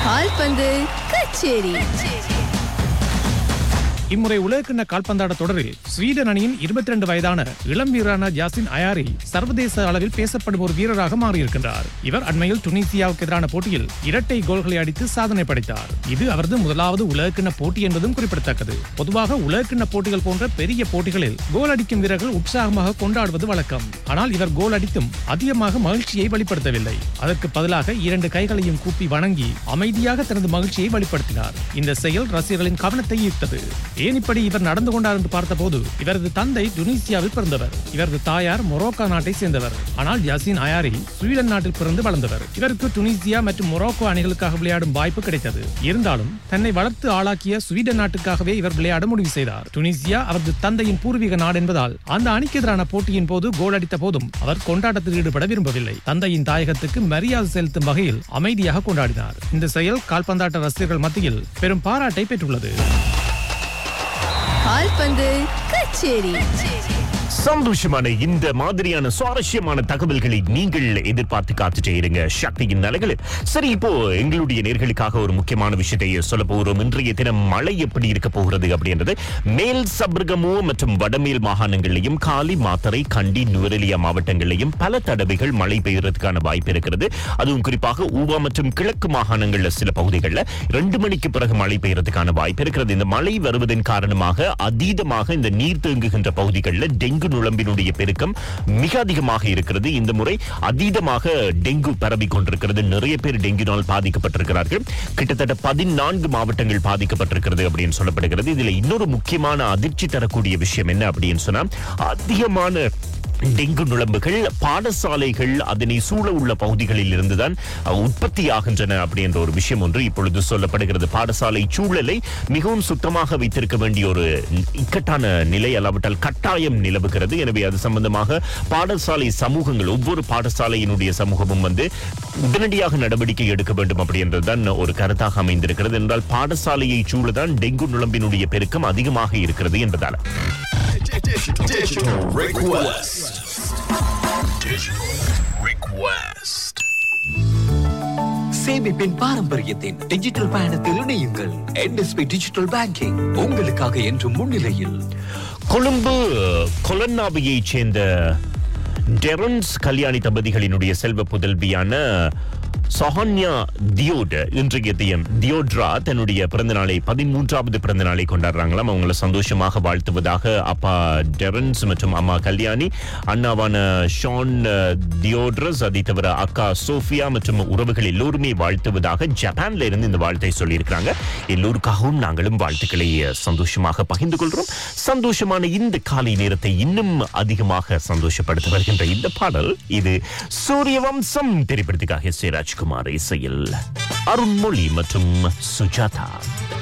கால்பந்து கச்சேரி இம்முறை உலகக்கிண்ண கால்பந்தாட்ட தொடரில் ஸ்வீடன் அணியின் இருபத்தி ரெண்டு வயதான இளம் வீரரான ஜாசின் அயாரி சர்வதேச அளவில் பேசப்படும் ஒரு வீரராக மாறியிருக்கின்றார் இவர் அண்மையில் துனிசியாவுக்கு எதிரான போட்டியில் இரட்டை கோல்களை அடித்து சாதனை படைத்தார் இது அவரது முதலாவது உலகக்கிண்ண போட்டி என்பதும் குறிப்பிடத்தக்கது பொதுவாக உலகக்கிண்ண போட்டிகள் போன்ற பெரிய போட்டிகளில் கோல் அடிக்கும் வீரர்கள் உற்சாகமாக கொண்டாடுவது வழக்கம் ஆனால் இவர் கோல் அடித்தும் அதிகமாக மகிழ்ச்சியை வெளிப்படுத்தவில்லை அதற்கு பதிலாக இரண்டு கைகளையும் கூப்பி வணங்கி அமைதியாக தனது மகிழ்ச்சியை வெளிப்படுத்தினார் இந்த செயல் ரசிகர்களின் கவனத்தை ஈர்த்தது ஏன் இப்படி இவர் நடந்து கொண்டார் என்று பார்த்தபோது இவரது தந்தை துனிசியாவில் பிறந்தவர் இவரது தாயார் மொரோக்கா நாட்டை சேர்ந்தவர் ஆனால் யாசின் அயாரி ஸ்வீடன் நாட்டில் பிறந்து வளர்ந்தவர் இவருக்கு துனிசியா மற்றும் மொரோக்கோ அணிகளுக்காக விளையாடும் வாய்ப்பு கிடைத்தது இருந்தாலும் தன்னை வளர்த்து ஆளாக்கிய ஸ்வீடன் நாட்டுக்காகவே இவர் விளையாட முடிவு செய்தார் துனிசியா அவரது தந்தையின் பூர்வீக நாடு என்பதால் அந்த அணிக்கு எதிரான போட்டியின் போது கோல் அடித்த போதும் அவர் கொண்டாட்டத்தில் ஈடுபட விரும்பவில்லை தந்தையின் தாயகத்துக்கு மரியாதை செலுத்தும் வகையில் அமைதியாக கொண்டாடினார் இந்த செயல் கால்பந்தாட்ட ரசிகர்கள் மத்தியில் பெரும் பாராட்டை பெற்றுள்ளது கால்பந்து கச்சேரி சந்தோஷமான இந்த மாதிரியான சுவாரஸ்யமான தகவல்களை நீங்கள் எதிர்பார்த்து காத்துட்டே இருங்க சக்தியின் நிலைகளில் சரி இப்போ எங்களுடைய நேர்களுக்காக ஒரு முக்கியமான விஷயத்தை சொல்ல போகிறோம் இன்றைய தினம் மழை எப்படி இருக்க போகிறது அப்படின்றது மேல் சப்ரகமு மற்றும் வடமேல் மாகாணங்களிலும் காலி மாத்தரை கண்டி நுவரெலியா மாவட்டங்களிலும் பல தடவைகள் மழை பெய்யறதுக்கான வாய்ப்பு இருக்கிறது அதுவும் குறிப்பாக ஊவா மற்றும் கிழக்கு மாகாணங்கள்ல சில பகுதிகளில் ரெண்டு மணிக்கு பிறகு மழை பெய்யறதுக்கான வாய்ப்பு இருக்கிறது இந்த மழை வருவதன் காரணமாக அதீதமாக இந்த நீர் தேங்குகின்ற பகுதிகளில் டெங்கு நுழம்பினுடைய பெருக்கம் மிக அதிகமாக இருக்கிறது இந்த முறை அதீதமாக டெங்கு பரவி கொண்டிருக்கிறது நிறைய பேர் டெங்குனால் பாதிக்கப்பட்டிருக்கிறார்கள் கிட்டத்தட்ட பதினான்கு மாவட்டங்கள் பாதிக்கப்பட்டிருக்கிறது அப்படின்னு சொல்லப்படுகிறது இதுல இன்னொரு முக்கியமான அதிர்ச்சி தரக்கூடிய விஷயம் என்ன அப்படின்னு சொன்னா அதிகமான டெங்கு நுழம்புகள் பாடசாலைகள் அதனை சூழ உள்ள பகுதிகளில் இருந்துதான் அஹ், உற்பத்தியாகின்றன அப்படின்ற ஒரு விஷயம் ஒன்று இப்பொழுது சொல்லப்படுகிறது பாடசாலை சூழலை மிகவும் சுத்தமாக வைத்திருக்க வேண்டிய ஒரு இக்கட்டான நிலை அல்லாவிட்டால் கட்டாயம் நிலவுகிறது எனவே அது சம்பந்தமாக பாடசாலை சமூகங்கள் ஒவ்வொரு பாடசாலையினுடைய சமூகமும் வந்து உடனடியாக நடவடிக்கை எடுக்க வேண்டும் அப்படின்றதுதான் ஒரு கருத்தாக அமைந்திருக்கிறது என்றால் பாடசாலையை சூழதான் டெங்கு நுழம்பினுடைய பெருக்கம் அதிகமாக இருக்கிறது என்பதால் Digital request. Digital request. சேமிப்பின் பாரம்பரியத்தின் டிஜிட்டல் பயணத்தில் இணையுங்கள் என்எஸ்பி டிஜிட்டல் பேங்கிங் உங்களுக்காக என்றும் முன்னிலையில் கொழும்பு கொலன்னாவையைச் சேர்ந்த டெரன்ஸ் கல்யாணி தம்பதிகளினுடைய செல்வ புதல்வியான சஹன்யா தியோட் இன்றைய தியம் தியோட்ரா தன்னுடைய பிறந்த நாளை பதிமூன்றாவது பிறந்த நாளை கொண்டாடுறாங்களாம் அவங்கள சந்தோஷமாக வாழ்த்துவதாக அப்பா டெரன்ஸ் மற்றும் அம்மா கல்யாணி அண்ணாவான ஷான் அஹ், தியோட்ரஸ் அதை தவிர அக்கா சோஃபியா மற்றும் உறவுகள் எல்லோருமே வாழ்த்துவதாக ஜப்பான்ல இருந்து இந்த வாழ்த்தை சொல்லியிருக்கிறாங்க எல்லோருக்காகவும் நாங்களும் வாழ்த்துக்களை அஹ், சந்தோஷமாக பகிர்ந்து கொள்றோம் சந்தோஷமான இந்த காலை நேரத்தை இன்னும் அதிகமாக சந்தோஷப்படுத்த வருகின்ற இந்த பாடல் இது சூரிய வம்சம் திரைப்படத்துக்காக எஸ் ஏ ராஜ்குமார் இசையில் அருண்மொழி மற்றும் சுஜாதா